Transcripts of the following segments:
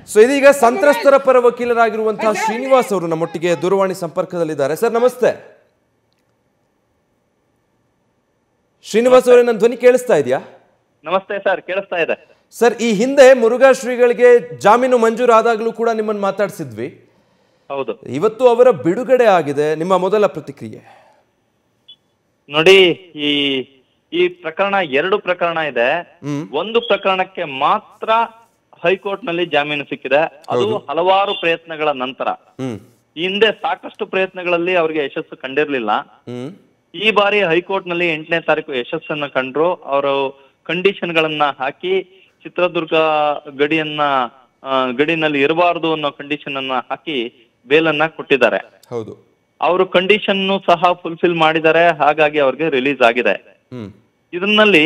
So ಇದೀಗ ಸಂತ್ರಸ್ತರ ಪರ ವಕೀಲರಾಗಿರುವಂತಹ ಶ್ರೀನಿವಾಸ್ ಅವರು ನಮ್ಮೊಟ್ಟಿಗೆ ದೂರವಾಣಿ ಸಂಪರ್ಕದಲ್ಲಿದ್ದಾರೆ ಸರ್ ನಮಸ್ತೆ ಶ್ರೀನಿವಾಸ್ ಅವರೇ ನನ್ನ ಧ್ವನಿ ಕೇಳಿಸ್ತಾ ಇದೆಯಾ ನಮಸ್ತೆ ಸರ್ ಕೇಳಿಸ್ತಾ ಇದೆ ಸರ್ ಈ ಹಿಂದೆ ಮುರುಘಾ ಶ್ರೀಗಳಿಗೆ ಜಾಮೀನು ಮಂಜೂರಾದಾಗಲೂ ಕೂಡ ನಿಮ್ಮನ್ನು ಮಾತಾಡಿಸಿದ್ವಿ ಹೌದು ಇವತ್ತು ಅವರ ಬಿಡುಗಡೆ ಆಗಿದೆ ನಿಮ್ಮ ಮೊದಲ ಪ್ರತಿಕ್ರಿಯೆ ನೋಡಿ ಈ ಈ ಪ್ರಕರಣ ಎರಡು ಪ್ರಕರಣ ಇದೆ ಹ್ಮ್ ಒಂದು ಪ್ರಕರಣಕ್ಕೆ ಮಾತ್ರ ಹೈಕೋರ್ಟ್ ನಲ್ಲಿ ಜಾಮೀನು ಸಿಕ್ಕಿದೆ ಅದು ಹಲವಾರು ಪ್ರಯತ್ನಗಳ ನಂತರ ಹ್ಮ್ ಈ ಹಿಂದೆ ಸಾಕಷ್ಟು ಪ್ರಯತ್ನಗಳಲ್ಲಿ ಅವರಿಗೆ ಯಶಸ್ಸು ಕಂಡಿರ್ಲಿಲ್ಲ ಹ್ಮ್ ಈ ಬಾರಿ ಹೈಕೋರ್ಟ್ ನಲ್ಲಿ ಎಂಟನೇ ತಾರೀಕು ಯಶಸ್ಸನ್ನ ಕಂಡ್ರು ಅವರು ಕಂಡೀಷನ್ ಗಳನ್ನ ಹಾಕಿ ಚಿತ್ರದುರ್ಗ ಗಡಿಯನ್ನ ಆ, ಗಡಿನಲ್ಲಿ ಇರಬಾರದು ಅನ್ನೋ ಕಂಡೀಷನ್ ಅನ್ನ ಹಾಕಿ ಬೇಲನ್ನ ಕೊಟ್ಟಿದ್ದಾರೆ ಹೌದು ಅವರು ಕಂಡೀಷನ್ ಸಹ ಫುಲ್ಫಿಲ್ ಮಾಡಿದ್ದಾರೆ ಹಾಗಾಗಿ ಅವ್ರಿಗೆ ರಿಲೀಸ್ ಆಗಿದೆ ಹ್ಮ್ ಇದರಲ್ಲಿ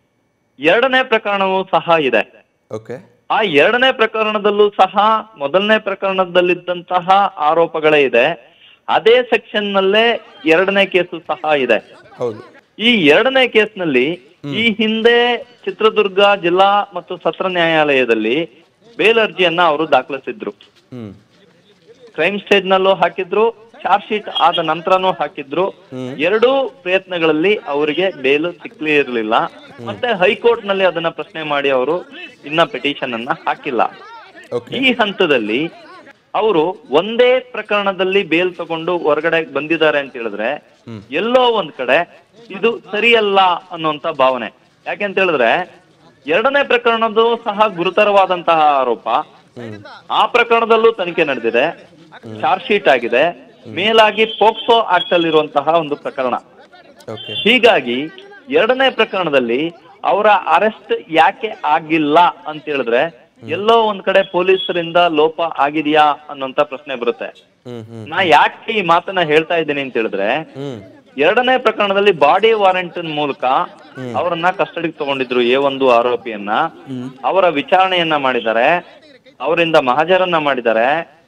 ಎರಡನೇ ಪ್ರಕರಣವೂ ಸಹ ಇದೆ ಓಕೆ ಆ ಎರಡನೇ ಪ್ರಕರಣದಲ್ಲೂ ಸಹ ಮೊದಲನೇ ಪ್ರಕರಣದಲ್ಲಿದ್ದಂತಹ ಆರೋಪಗಳೇ ಇದೆ ಅದೇ ಸೆಕ್ಷನ್ ನಲ್ಲೇ ಎರಡನೇ ಕೇಸು ಸಹ ಇದೆ ಹೌದು ಈ ಎರಡನೇ ಕೇಸ್ನಲ್ಲಿ ಈ ಹಿಂದೆ ಚಿತ್ರದುರ್ಗ ಜಿಲ್ಲಾ ಮತ್ತು ಸತ್ರ ನ್ಯಾಯಾಲಯದಲ್ಲಿ ಬೇಲ್ ಅರ್ಜಿಯನ್ನ ಅವರು ದಾಖಲಿಸಿದ್ರು ಹ್ಮ್ ಕ್ರೈಮ್ ಸ್ಟೇಜ್ ನಲ್ಲೂ ಹಾಕಿದ್ರು ಚಾರ್ಜ್ ಶೀಟ್ ಆದ ನಂತರನೂ ಹಾಕಿದ್ರು ಎರಡೂ ಪ್ರಯತ್ನಗಳಲ್ಲಿ ಅವರಿಗೆ ಬೇಲು ಸಿಕ್ಲೇ ಇರಲಿಲ್ಲ ಮತ್ತೆ ಹೈಕೋರ್ಟ್ ನಲ್ಲಿ ಅದನ್ನ ಪ್ರಶ್ನೆ ಮಾಡಿ ಅವರು ಇನ್ನ ಪಿಟಿಷನ್ ಅನ್ನ ಹಾಕಿಲ್ಲ ಓಕೆ ಈ ಹಂತದಲ್ಲಿ ಅವರು ಒಂದೇ ಪ್ರಕರಣದಲ್ಲಿ ಬೇಲ್ ತಗೊಂಡು ಹೊರಗಡೆ ಬಂದಿದ್ದಾರೆ ಅಂತ ಹೇಳಿದ್ರೆ ಎಲ್ಲೋ ಒಂದ್ ಕಡೆ ಇದು ಸರಿಯಲ್ಲ ಅನ್ನುವಂತ ಭಾವನೆ ಯಾಕೆಂತ ಹೇಳಿದ್ರೆ ಎರಡನೇ ಪ್ರಕರಣದ್ದು ಸಹ ಗುರುತರವಾದಂತಹ ಆರೋಪ ಆ ಪ್ರಕರಣದಲ್ಲೂ ತನಿಖೆ ನಡೆದಿದೆ ಚಾರ್ಜ್ ಶೀಟ್ ಆಗಿದೆ ಮೇಲಾಗಿ ಪೋಕ್ಸೋ ಆಕ್ಟ್ ಅಲ್ಲಿರುವಂತಹ ಒಂದು ಪ್ರಕರಣ ಓಕೆ ಹೀಗಾಗಿ ಎರಡನೇ ಪ್ರಕರಣದಲ್ಲಿ ಅವರ ಅರೆಸ್ಟ್ ಯಾಕೆ ಆಗಿಲ್ಲ ಅಂತ ಹೇಳಿದ್ರೆ ಎಲ್ಲೋ ಒಂದ್ ಕಡೆ ಪೊಲೀಸರಿಂದ ಲೋಪ ಆಗಿದೆಯಾ ಅನ್ನೋಂತ ಪ್ರಶ್ನೆ ಬರುತ್ತೆ ಹ್ಮ್ ಹ್ಮ್ ನಾ ಯಾಕೆ ಈ ಮಾತನ್ನ ಹೇಳ್ತಾ ಇದ್ದೀನಿ ಅಂತ ಹೇಳಿದ್ರೆ ಹ್ಮ್ ಎರಡನೇ ಪ್ರಕರಣದಲ್ಲಿ ಬಾಡಿ ವಾರೆಂಟ್ ಮೂಲಕ ಅವರನ್ನ ಕಸ್ಟಡಿಗೆ ತಗೊಂಡಿದ್ರು ಎ ಒಂದು ಆರೋಪಿಯನ್ನ ಅವರ ವಿಚಾರಣೆಯನ್ನ ಮಾಡಿದ್ದಾರೆ ಅವರಿಂದ ಮಹಾಜರನ್ನ ಮಾಡಿದ್ದಾರೆ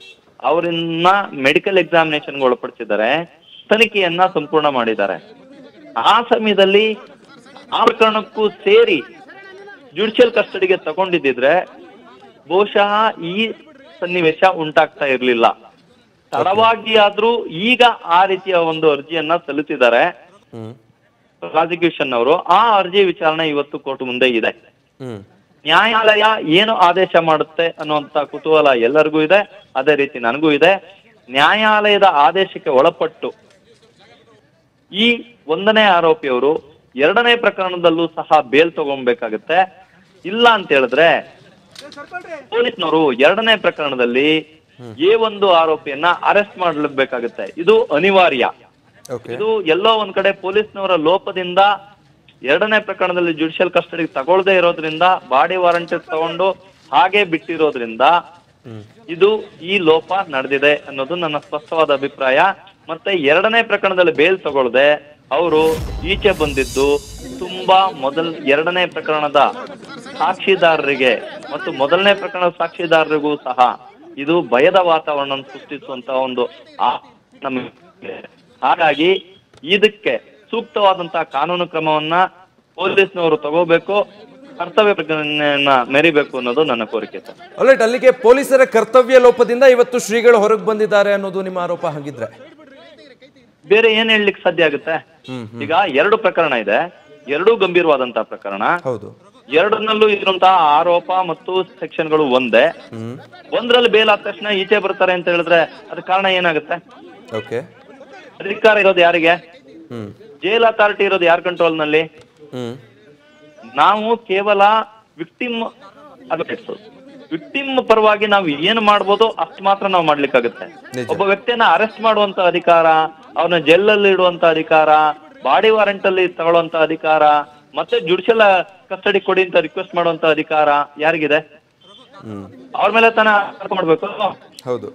ಅವರನ್ನ ಮೆಡಿಕಲ್ ಎಕ್ಸಾಮಿನೇಷನ್ಗೆ ಒಳಪಡಿಸಿದ್ದಾರೆ ತನಿಖೆಯನ್ನ ಸಂಪೂರ್ಣ ಮಾಡಿದ್ದಾರೆ ಆ ಸಮಯದಲ್ಲಿ ಆ ಪ್ರಕರಣಕ್ಕೂ ಸೇರಿ ಜುಡಿಷಿಯಲ್ ಕಸ್ಟಡಿಗೆ ತಗೊಂಡಿದ್ದಿದ್ರೆ ಬಹುಶಃ ಈ ಸನ್ನಿವೇಶ ಉಂಟಾಗ್ತಾ ಇರ್ಲಿಲ್ಲ ತಡವಾಗಿ ಆದ್ರೂ ಈಗ ಆ ರೀತಿಯ ಒಂದು ಅರ್ಜಿಯನ್ನ ಸಲ್ಲಿಸಿದ್ದಾರೆ ಹ್ಮ್ ಪ್ರಾಸಿಕ್ಯೂಷನ್ ಅವರು ಆ ಅರ್ಜಿ ವಿಚಾರಣೆ ಇವತ್ತು ಕೋರ್ಟ್ ಮುಂದೆ ಇದೆ ಹ್ಮ್ ನ್ಯಾಯಾಲಯ ಏನು ಆದೇಶ ಮಾಡುತ್ತೆ ಅನ್ನುವಂತ ಕುತೂಹಲ ಎಲ್ಲರಿಗೂ ಇದೆ ಅದೇ ರೀತಿ ನನಗೂ ಇದೆ ನ್ಯಾಯಾಲಯದ ಆದೇಶಕ್ಕೆ ಒಳಪಟ್ಟು ಈ ಒಂದನೇ ಆರೋಪಿಯವರು ಎರಡನೇ ಪ್ರಕರಣದಲ್ಲೂ ಸಹ ಬೇಲ್ ತಗೊಬೇಕಾಗತ್ತೆ ಇಲ್ಲ ಅಂತ ಹೇಳಿದ್ರೆ ಪೊಲೀಸ್ನವರು ಎರಡನೇ ಪ್ರಕರಣದಲ್ಲಿ ಎ ಒಂದು ಆರೋಪಿಯನ್ನ ಅರೆಸ್ಟ್ ಮಾಡಲೇಬೇಕಾಗುತ್ತೆ ಇದು ಅನಿವಾರ್ಯ ಓಕೆ ಇದು ಎಲ್ಲೋ ಒಂದ್ ಕಡೆ ಪೊಲೀಸ್ನವರ ಲೋಪದಿಂದ ಎರಡನೇ ಪ್ರಕರಣದಲ್ಲಿ ಜುಡಿಷಿಯಲ್ ಕಸ್ಟಡಿಗೆ ತಗೊಳ್ಳದೆ ಇರೋದ್ರಿಂದ ಬಾಡಿ ವಾರಂಟ್ ತಗೊಂಡು ಹಾಗೆ ಬಿಟ್ಟಿರೋದ್ರಿಂದ ಇದು ಈ ಲೋಪ ನಡೆದಿದೆ ಅನ್ನೋದು ನನ್ನ ಸ್ಪಷ್ಟವಾದ ಅಭಿಪ್ರಾಯ ಮತ್ತೆ ಎರಡನೇ ಪ್ರಕರಣದಲ್ಲಿ ಬೇಲ್ ತಗೊಳ್ಳದೆ ಅವರು ಈಚೆ ಬಂದಿದ್ದು ತುಂಬಾ ಮೊದಲ್ ಎರಡನೇ ಪ್ರಕರಣದ ಸಾಕ್ಷಿದಾರರಿಗೆ ಮತ್ತು ಮೊದಲನೇ ಪ್ರಕರಣದ ಸಾಕ್ಷಿದಾರರಿಗೂ ಸಹ ಇದು ಭಯದ ವಾತಾವರಣ ಸೃಷ್ಟಿಸುವಂತ ಒಂದು ಆ- ನಮಗೆ ಹಾಗಾಗಿ ಇದಕ್ಕೆ ಸೂಕ್ತವಾದಂತಹ ಕಾನೂನು ಕ್ರಮವನ್ನ ಪೊಲೀಸ್ನವರು ತಗೋಬೇಕು ಕರ್ತವ್ಯ ಪ್ರಜ್ಞೆಯನ್ನ ಮೆರಿಬೇಕು ಅನ್ನೋದು ನನ್ನ ಕೋರಿಕೆ ಸರ್ ಅಲ್ಲೈಟ್ ಅಲ್ಲಿಗೆ ಪೊಲೀಸರ ಕರ್ತವ್ಯ ಲೋಪದಿಂದ ಇವತ್ತು ಶ್ರೀಗಳು ಹೊರಗೆ ಬಂದಿದ್ದಾರೆ ಅನ್ನೋದು ನಿಮ್ಮ ಆರೋಪ ಹಾಗಿದ್ರೆ ಬೇರೆ ಏನ್ ಹೇಳಲಿಕ್ಕೆ ಸಾಧ್ಯ ಆಗುತ್ತೆ ಹ್ಮ್ ಈಗ ಎರಡು ಪ್ರಕರಣ ಇದೆ ಎರಡೂ ಗಂಭೀರವಾದಂತಹ ಪ್ರಕರಣ ಹೌದು ಎರಡನ್ನಲ್ಲೂ ಇರುವಂತಹ ಆರೋಪ ಮತ್ತು ಸೆಕ್ಷನ್ಗಳು ಒಂದೇ ಹ್ಮ್ ಒಂದ್ರಲ್ಲಿ ಬೇಲ್ ಆದ ತಕ್ಷಣ ಈಚೆ ಬರ್ತಾರೆ ಅಂತ ಹೇಳಿದ್ರೆ ಅದ್ರ ಕಾರಣ ಏನಾಗುತ್ತೆ ಓಕೆ ಅಧಿಕಾರ ಇರೋದು ಯಾರಿಗೆ ಹ್ಮ್ ಜೈಲ್ ಅಥಾರಿಟಿ ಇರೋದು ಯಾರ ಕಂಟ್ರೋಲ್ ನಲ್ಲಿ ಹ್ಮ್ ನಾವು ಕೇವಲ ವಿಕ್ಟಿಮ್ ಅಡ್ವೊಕೇಟ್ಸ್ ವಿಕ್ಟಿಮ್ ಪರವಾಗಿ ನಾವು ಏನು ಮಾಡ್ಬೋದು ಅಷ್ಟು ಮಾತ್ರ ನಾವು ಮಾಡ್ಲಿಕ್ಕಾಗುತ್ತೆ ನಿಜ. ಒಬ್ಬ ವ್ಯಕ್ತಿಯನ್ನ ಅರೆಸ್ಟ್ ಮಾಡುವಂತ ಅಧಿಕಾರ ಅವನ ಜೈಲಲ್ಲಿ ಇಡುವಂತ ಅಧಿಕಾರ ಬಾಡಿ ವಾರೆಂಟ್ ಅಲ್ಲಿ ತಗೊಳ್ಳುವಂತ ಅಧಿಕಾರ ಮತ್ತೆ ಜುಡಿಷಿಯಲ್ ಕಸ್ಟಡಿ ಕೊಡಿ ಅಂತ ರಿಕ್ವೆಸ್ಟ್ ಮಾಡುವಂತ ಅಧಿಕಾರ ಯಾರಿಗಿದೆ ಹ್ಮ್ ಅವ್ರ ಮೇಲೆ ತಾನೇ ಆರೋಪ ಮಾಡ್ಬೇಕು ಹೌದು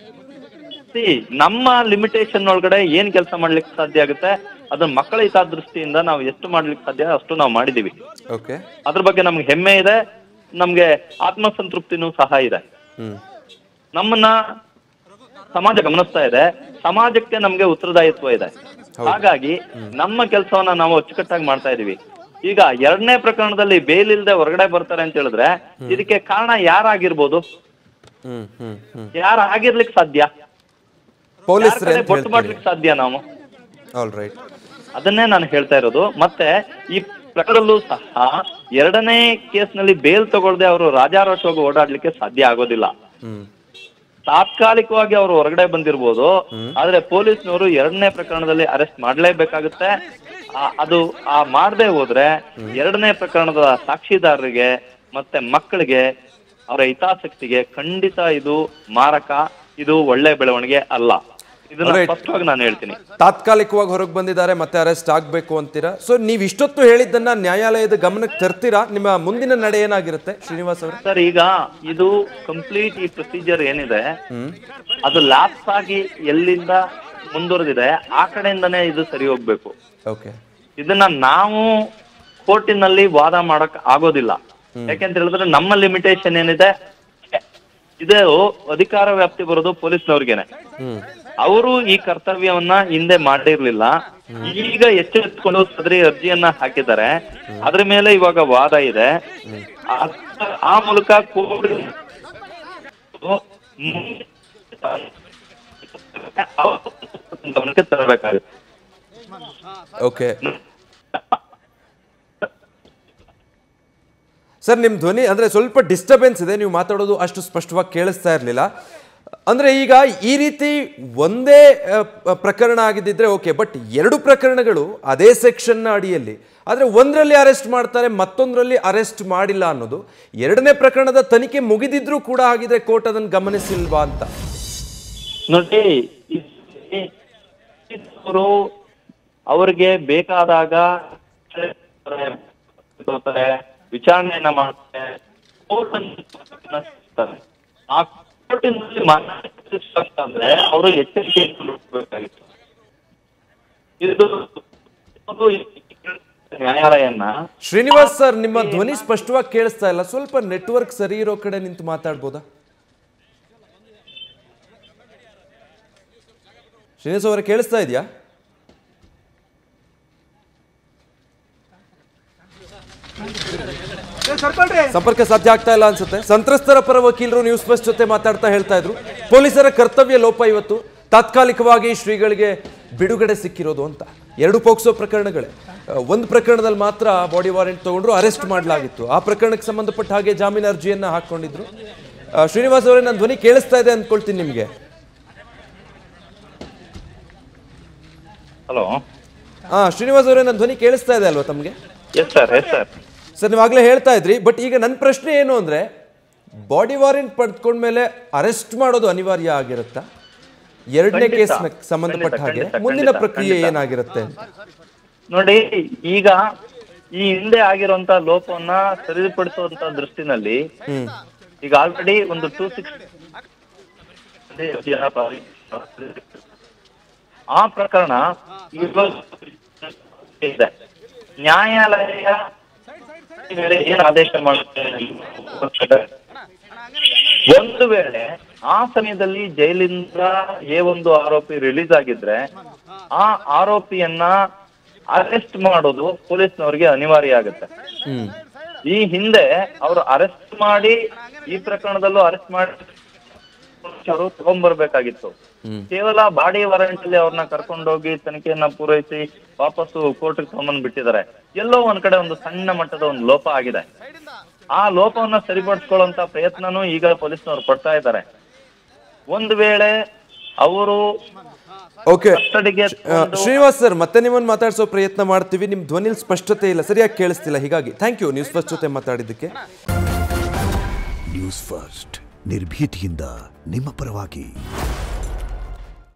See, ನಮ್ಮ ಲಿಮಿಟೇಷನ್ ಒಳಗಡೆ ಏನ್ ಕೆಲಸ ಮಾಡ್ಲಿಕ್ಕೆ ಸಾಧ್ಯ ಆಗುತ್ತೆ ಅದನ್ನ ಮಕ್ಕಳ ಹಿತದೃಷ್ಟಿಯಿಂದ ನಾವು ಎಷ್ಟು ಮಾಡ್ಲಿಕ್ಕೆ ಸಾಧ್ಯ ಅಷ್ಟು ನಾವು ಮಾಡಿದೀವಿ ಓಕೆ ಅದ್ರ ಬಗ್ಗೆ ನಮ್ಗೆ ಹೆಮ್ಮೆ ಇದೆ ನಮ್ಗೆ ಆತ್ಮಸಂತೃಪ್ತಿನೂ ಸಹ ಇದೆ ಹ್ಮ್ ನಮ್ಮನ್ನ ಸಮಾಜ ಗಮನಿಸ್ತಾ ಇದೆ ಸಮಾಜಕ್ಕೆ ನಮ್ಗೆ ಉತ್ತರದಾಯಿತ್ವ ಇದೆ ಹಾಗಾಗಿ ನಮ್ಮ ಕೆಲಸವನ್ನ ನಾವು ಅಚ್ಚುಕಟ್ಟಾಗಿ ಮಾಡ್ತಾ ಇದೀವಿ ಈಗ ಎರಡನೇ ಪ್ರಕರಣದಲ್ಲಿ ಬೇಲ್ ಇಲ್ದೆ ಹೊರಗಡೆ ಬರ್ತಾರೆ ಅಂತ ಹೇಳಿದ್ರೆ ಇದಕ್ಕೆ ಕಾರಣ ಯಾರಾಗಿರ್ಬೋದು ಹ್ಮ್ ಹ್ಮ್ ಹ್ಮ್ ಯಾರು ಆಗಿರ್ಲಿಕ್ಕೆ ಸಾಧ್ಯ ಪೊಲೀಸರೇ ಯಾರ್ ಕಡೆ ಅಂತ ಬೊಟ್ಟು ಹೇಳ್ತೀರಿ ಮಾಡ್ಲಿಕ್ಕೆ ಸಾಧ್ಯ ನಾವು ಆಲ್ ರೈಟ್ ಅದನ್ನೇ ನಾನು ಹೇಳ್ತಾ ಇರೋದು ಮತ್ತೆ ಈ ಪ್ರಕರಣದಲ್ಲೂ ಸಹ ಎರಡನೇ ಕೇಸ್ನಲ್ಲಿ ಬೇಲ್ ತಗೊಳ್ದೆ ಅವರು ರಾಜಾರೋಷವಾಗಿ ಓಡಾಡ್ಲಿಕ್ಕೆ ಸಾಧ್ಯ ಆಗೋದಿಲ್ಲ ಹ್ಮ್ ತಾತ್ಕಾಲಿಕವಾಗಿ ಅವರು ಹೊರಗಡೆ ಬಂದಿರ್ಬೋದು ಆದ್ರೆ ಪೊಲೀಸ್ನವರು ಎರಡನೇ ಪ್ರಕರಣದಲ್ಲಿ ಅರೆಸ್ಟ್ ಮಾಡ್ಲೇಬೇಕಾಗುತ್ತೆ ಆ- ಅದು ಆ ಮಾಡದೆ ಹೋದ್ರೆ ಎರಡನೇ ಪ್ರಕರಣದ ಸಾಕ್ಷಿದಾರರಿಗೆ ಮತ್ತೆ ಮಕ್ಕಳಿಗೆ ಅವರ ಹಿತಾಸಕ್ತಿಗೆ ಖಂಡಿತ ಇದು ಮಾರಕ ಇದು ಒಳ್ಳೆ ಬೆಳವಣಿಗೆ ಅಲ್ಲ ಇದನ್ನ Alright. ಸ್ಪಷ್ಟವಾಗಿ ನಾನು ಹೇಳ್ತೀನಿ ತಾತ್ಕಾಲಿಕವಾಗಿ ಹೊರಗೆ ಬಂದಿದ್ದಾರೆ ಮತ್ತೆ ಅರೆಸ್ಟ್ ಆಗ್ಬೇಕು ಅಂತೀರಾ ಸೊ ನೀವು ಇಷ್ಟೊತ್ತು ಹೇಳಿದ್ದನ್ನ ನ್ಯಾಯಾಲಯದ ಗಮನಕ್ಕೆ ತರ್ತೀರಾ ನಿಮ್ಮ ಮುಂದಿನ ನಡೆ ಏನಾಗಿರುತ್ತೆ ಶ್ರೀನಿವಾಸ್ ಅವರೇ ಸರ್ ಈಗ ಇದು ಕಂಪ್ಲೀಟ್ ಈ ಪ್ರೊಸೀಜರ್ ಏನಿದೆ ಹ್ಮ್ ಅದು ಲ್ಯಾಪ್ಸ್ ಆಗಿ ಎಲ್ಲಿಂದ ಮುಂದುವರೆದಿದೆ ಆ ಕಡೆಯಿಂದನೇ ಇದು ಸರಿ ಹೋಗ್ಬೇಕು ಓಕೆ ಇದನ್ನ ನಾವು ಕೋರ್ಟಿನಲ್ಲಿ ವಾದ ಮಾಡಕ್ ಆಗೋದಿಲ್ಲ ಯಾಕೆಂತ ಹೇಳಿದ್ರೆ ನಮ್ಮ ಲಿಮಿಟೇಷನ್ ಏನಿದೆ ಇದು ಅಧಿಕಾರ ವ್ಯಾಪ್ತಿ ಬರೋದು ಪೊಲೀಸ್ನವ್ರಿಗೇನೆ ಹ್ಮ್ ಅವರು ಈ ಕರ್ತವ್ಯವನ್ನ ಹಿಂದೆ ಮಾಡಿರ್ಲಿಲ್ಲ ಈಗ ಎಚ್ಚೆತ್ಕೊಂಡು ಸದರಿ ಅರ್ಜಿಯನ್ನ ಹಾಕಿದ್ದಾರೆ ಅದ್ರ ಮೇಲೆ ಇವಾಗ ವಾದ ಇದೆ ಆ- ಆ ಮೂಲಕ ಕೋರ್ಟ್ ಗಮನಕ್ಕೆ ತರಬೇಕಾಗುತ್ತೆ ಓಕೆ ಸರ್ ನಿಮ್ಮ ಧ್ವನಿ ಅಂದರೆ ಸ್ವಲ್ಪ ಡಿಸ್ಟರ್ಬೆನ್ಸ್ ಇದೆ ನೀವು ಮಾತಾಡೋದು ಅಷ್ಟು ಸ್ಪಷ್ಟವಾಗಿ ಕೇಳಿಸ್ತಾ ಇರಲಿಲ್ಲ ಅಂದರೆ ಈಗ ಈ ರೀತಿ ಒಂದೇ ಆ, ಪ- ಪ್ರಕರಣ ಆಗಿದ್ದಿದ್ರೆ ಓಕೆ ಬಟ್ ಎರಡು ಪ್ರಕರಣಗಳು ಅದೇ ಸೆಕ್ಷನ್ನ ಅಡಿಯಲ್ಲಿ ಆದರೆ ಒಂದರಲ್ಲಿ ಅರೆಸ್ಟ್ ಮಾಡ್ತಾರೆ ಮತ್ತೊಂದರಲ್ಲಿ ಅರೆಸ್ಟ್ ಮಾಡಿಲ್ಲ ಅನ್ನೋದು ಎರಡನೇ ಪ್ರಕರಣದ ತನಿಖೆ ಮುಗಿದಿದ್ರೂ ಕೂಡ ಆಗಿದ್ರೆ ಕೋರ್ಟ್ ಅದನ್ನು ಗಮನಿಸಿಲ್ವಾ ಅಂತ ನೋಡಿ ಅವರು ಅವರಿಗೆ ಬೇಕಾದಾಗ ತಗೋತಾರೆ, ವಿಚಾರಣೆಯನ್ನ ಮಾಡ್ತಾರೆ ಕೋರ್ಟ್ ಅನ್ನು ಆ ಕೋರ್ಟಿನಲ್ಲಿ ಮಾತಾಡ್ತಾರೆ ಅವರು ಎಚ್ಚರಿಕೆ ಬೇಕಾಗಿತ್ತು ಇದು ಇದು ನ್ಯಾಯಾಲಯನ ಶ್ರೀನಿವಾಸ್ ಸರ್ ನಿಮ್ಮ ಧ್ವನಿ ಸ್ಪಷ್ಟವಾಗಿ ಕೇಳಿಸ್ತಾ ಇಲ್ಲ ಸ್ವಲ್ಪ ನೆಟ್ವರ್ಕ್ ಸರಿ ಇರೋ ಕಡೆ ನಿಂತು ಮಾತಾಡ್ಬೋದಾ ಶ್ರೀನಿವಾಸ್ ಅವರ ಕೇಳಿಸ್ತಾ ಇದೆಯಾ ಸಂಪರ್ಕ ಸಾಧ್ಯ ಆಗ್ತಾ ಇಲ್ಲ ಅನ್ಸುತ್ತೆ ಸಂತ್ರಸ್ತರ ಪರ ವಕೀಲರು ನ್ಯೂಸ್ ಫಸ್ಟ್ ಜೊತೆ ಮಾತಾಡ್ತಾ ಹೇಳ್ತಾ ಇದ್ರು ಪೊಲೀಸರ ಕರ್ತವ್ಯ ಲೋಪ ಇವತ್ತು ತಾತ್ಕಾಲಿಕವಾಗಿ ಶ್ರೀಗಳಿಗೆ ಬಿಡುಗಡೆ ಸಿಕ್ಕಿರೋದು ಅಂತ ಎರಡು ಪೋಕ್ಸೋ ಪ್ರಕರಣಗಳೇ ಆ, ಒಂದು ಪ್ರಕರಣದಲ್ಲಿ ಮಾತ್ರ ಬಾಡಿ ವಾರೆಂಟ್ ತಗೊಂಡ್ರು ಅರೆಸ್ಟ್ ಮಾಡಲಾಗಿತ್ತು ಆ ಪ್ರಕರಣಕ್ಕೆ ಸಂಬಂಧಪಟ್ಟ ಹಾಗೆ ಜಾಮೀನು ಅರ್ಜಿಯನ್ನ ಹಾಕೊಂಡಿದ್ರು ಆ, ಶ್ರೀನಿವಾಸ್ ಅವರೇ ನನ್ನ ಧ್ವನಿ ಕೇಳಿಸ್ತಾ ಇದೆ ಅಂದ್ಕೊಳ್ತೀನಿ ನಿಮಗೆ ಹಲೋ ಹಾ ಶ್ರೀನಿವಾಸ್ ಅವರೇ ನನ್ನ ಧ್ವನಿ ಕೇಳಿಸ್ತಾ ಇದೆ ಅಲ್ವಾ ತಮಗೆ yes sir yes sir sir ನೀವಾಗಲೇ ಹೇಳ್ತಾ ಇದ್ರಿ ಬಟ್ ಈಗ ನನ್ನ ಪ್ರಶ್ನೆ ಏನು ಅಂದ್ರೆ ಬಾಡಿ ವಾರೆಂಟ್ ಪಡ್ಕೊಂಡ್ಮೇಲೆ ಅರೆಸ್ಟ್ ಮಾಡೋದು ಅನಿವಾರ್ಯ ಆಗಿರುತ್ತಾ ಎರಡನೇ ಖಂಡಿತ. ಕೇಸ್ ಸಂಬಂಧಪಟ್ಟ ಖಂಡಿತ, ಹಾಗೆ ಖಂಡಿತ, ಮುಂದಿನ ಖಂಡಿತ, ಪ್ರಕ್ರಿಯೆ ಖಂಡಿತ. ಏನಾಗಿರುತ್ತೆ ಅಂತ ನೋಡಿ ಈಗ ಈ ಹಿಂದೆ ಆಗಿರುವಂತ ಲೋಪವನ್ನ ಸರಿಪಡಿಸುವಂತ ದೃಷ್ಟಿನಲ್ಲಿ ಹ್ಮ್ ಈಗ ಆಲ್ರೆಡಿ ಒಂದು ಟೂ ಸಿಕ್ಸ್ ಆ ಪ್ರಕರಣ ಇವಾಗ ಇದೆ ನ್ಯಾಯಾಲಯ ಈ ಮೇಲೆ ಏನ್ ಆದೇಶ ಮಾಡುತ್ತೆ ಒಂದು ವೇಳೆ ಆ ಸಮಯದಲ್ಲಿ ಜೈಲಿಂದ ಎ ಒಂದು ಆರೋಪಿ ರಿಲೀಸ್ ಆಗಿದ್ರೆ ಆ ಆರೋಪಿಯನ್ನ ಅರೆಸ್ಟ್ ಮಾಡೋದು ಪೊಲೀಸ್ನವರಿಗೆ ಅನಿವಾರ್ಯ ಆಗುತ್ತೆ ಹ್ಮ್ ಈ ಹಿಂದೆ ಅವರು ಅರೆಸ್ಟ್ ಮಾಡಿ ಈ ಪ್ರಕರಣದಲ್ಲೂ ಅರೆಸ್ಟ್ ಮಾಡಿ ಅವರು ತಗೊಂಡ್ಬರ್ಬೇಕಾಗಿತ್ತು ಹ್ಮ್. ಕೇವಲ ಬಾಡಿ ವಾರೆಂಟ್ ಅಲ್ಲಿ ಅವ್ರನ್ನ ಕರ್ಕೊಂಡೋಗಿ ತನಿಖೆಯನ್ನ ಪೂರೈಸಿ ವಾಪಸ್ಸು ಕೋರ್ಟ್ ತಗೊಂಡ್ ಬಿಟ್ಟಿದ್ದಾರೆ ಎಲ್ಲೋ ಒಂದ್ ಕಡೆ ಒಂದು ಸಣ್ಣ ಮಟ್ಟದ ಒಂದು ಲೋಪ ಆಗಿದೆ ಆ ಲೋಪವನ್ನ ಸರಿಪಡಿಸ್ಕೊಳ್ಳುವಂತ ಪ್ರಯತ್ನನೂ ಈಗ ಪೊಲೀಸ್ನವರು ಪಡ್ತಾ ಇದ್ದಾರೆ ಒಂದು ವೇಳೆ ಅವರು ಓಕೆ ಕಸ್ಟಡಿಗೆ ಶ್ರೀನಿವಾಸ್ ಸರ್ ಮತ್ತೆ ನಿಮ್ಮನ್ನು ಮಾತಾಡಿಸೋ ಪ್ರಯತ್ನ ಮಾಡ್ತೀವಿ ನಿಮ್ಮ ಧ್ವನಿಲಿ ಸ್ಪಷ್ಟತೆ ಇಲ್ಲ ಸರಿಯಾಗಿ ಕೇಳಿಸ್ತಿಲ್ಲ ಹೀಗಾಗಿ ಥ್ಯಾಂಕ್ ಯು ನ್ಯೂಸ್ ಫಸ್ಟ್ ಜೊತೆ ಮಾತಾಡಿದ್ದಕ್ಕೆ ನ್ಯೂಸ್ ಫಸ್ಟ್ ನಿರ್ಭೀತಿಯಿಂದ ನಿಮ್ಮ ಪರವಾಗಿ